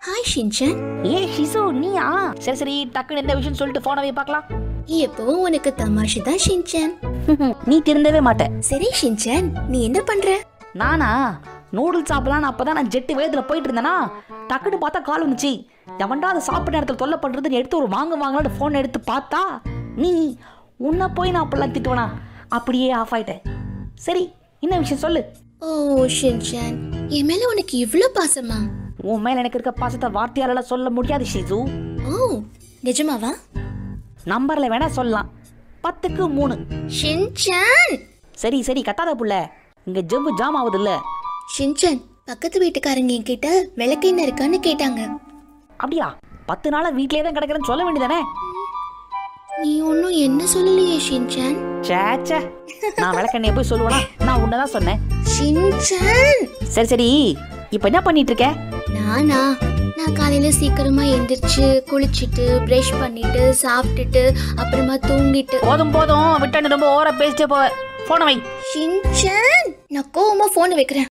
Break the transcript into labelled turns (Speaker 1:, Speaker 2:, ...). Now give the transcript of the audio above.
Speaker 1: hi Shinchan
Speaker 2: ஏ ஷிசு நீயா சரி சரி டக்குன்னு என்ன விஷயம் சொல்லிட்டு போனை போய் பார்க்கலாம்
Speaker 1: எப்பவும் உனக்கு தமாஷு தான் ஷின்சான்
Speaker 2: நீ திருந்தவே மாட்ட
Speaker 1: சரி ஷின்சான் நீ என்ன பண்ற
Speaker 2: நானா நூடுல்ஸ் சாப்பிடலாம் அப்பதான் நான் ஜெட்டு வேகத்துல போயிட்டு இருந்தேனா டக்குன்னு பார்த்தா கால் வந்துச்சு எவன்டா அதை சாப்பிட்ட நேரத்தில் தொல்லை பண்றதுன்னு எடுத்து ஒரு வாங்க வாங்கலான்னு ஃபோன் எடுத்து பார்த்தா நீ உன்னை போய் நான் அப்படிலாம் திட்டுவனா அப்படியே ஆஃப் ஆயிட்டேன் சரி என்ன விஷயம் சொல்லு
Speaker 1: ஓ ஷின்சான் என் மேல உனக்கு இவ்ளோ பாசமா
Speaker 2: உன் மேல எனக்கு இருக்க பாசத்தை வார்த்தையால சொல்ல முடியாது ஷிசு
Speaker 1: ஓ நிஜமாவா
Speaker 2: நம்பர்ல வேணா சொல்லலாம் பத்துக்கு மூணு
Speaker 1: ஷின்சான்
Speaker 2: சரி சரி கத்தாத புள்ள இங்க ஜவ்வு ஜாம் ஆகுது இல்ல
Speaker 1: ஷின்சான் பக்கத்து வீட்டுக்காரங்க என்கிட்ட விளக்கெண்ணெய் இருக்கான்னு கேட்டாங்க
Speaker 2: அப்படியா பத்து நாளா வீட்லயே தான் கிடக்குறேன்னு சொல்ல வேண்டியதானே
Speaker 1: நீ ஒன்றும் என்ன சொல்லலையே ஷின்சான்
Speaker 2: சேச்சே நான் விளக்கண்ணைய போய் சொல்லுவேனா நான் உன்னதான் சொன்னேன்
Speaker 1: ஷின்சான்
Speaker 2: சரி சரி இப்போ என்ன பண்ணிட்டு இருக்க
Speaker 1: நானா நான் காலையில சீக்கிரமா எந்திரிச்சு குளிச்சுட்டு ப்ரஷ் பண்ணிட்டு சாப்பிட்டுட்டு அப்புறமா தூங்கிட்டு
Speaker 2: போதும் போதும் விட்டு ரொம்ப ஓர பேசிட்டே போவ போன வை
Speaker 1: ஷின்சான் நான் கோவமா போன் வைக்கிறேன்